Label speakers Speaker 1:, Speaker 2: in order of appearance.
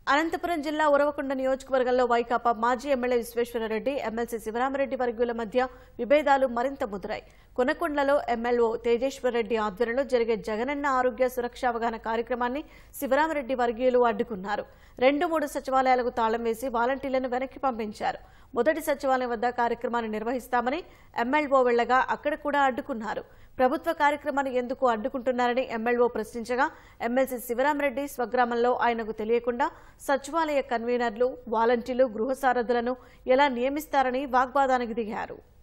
Speaker 1: అనంతపురం జిల్లా ఉరవకొండ నియోజకవర్గంలో వైకాపా మాజీ ఎమ్మెల్యే విశ్వేశ్వరరెడ్డి ఎమ్మెల్సీ శివరామరెడ్డి వర్గీయుల మధ్య విభేదాలు మరింత ముదిరాయి కొనకొండలో ఎమ్మెల్యే తేజేశ్వరరెడ్డి ఆధ్వర్యంలో జరిగే జగనన్న ఆరోగ్య సురక్ష అవగాహన కార్యక్రమాన్ని శివరామరెడ్డి వర్గీయులు అడ్డుకున్నారు రెండు మూడు సచివాలయాలకు తాళం వేసి వాలంటీర్లను వెనక్కి పంపించారు మొదటి సచివాలయం వద్ద కార్యక్రమాన్ని నిర్వహిస్తామని ఎమ్మెల్యో వెళ్లగా అక్కడ కూడా అడ్డుకున్నారు ప్రభుత్వ కార్యక్రమాన్ని ఎందుకు అడ్డుకుంటున్నారని ఎమ్మెల్యో ప్రశ్నించగా ఎమ్మెల్సీ శివరామరెడ్డి స్వగ్రామంలో ఆయనకు తెలియకుండా సచివాలయ కన్వీనర్లు వాలంటీర్లు గృహ సారథులను ఎలా నియమిస్తారని వాగ్వాదానికి దిగారు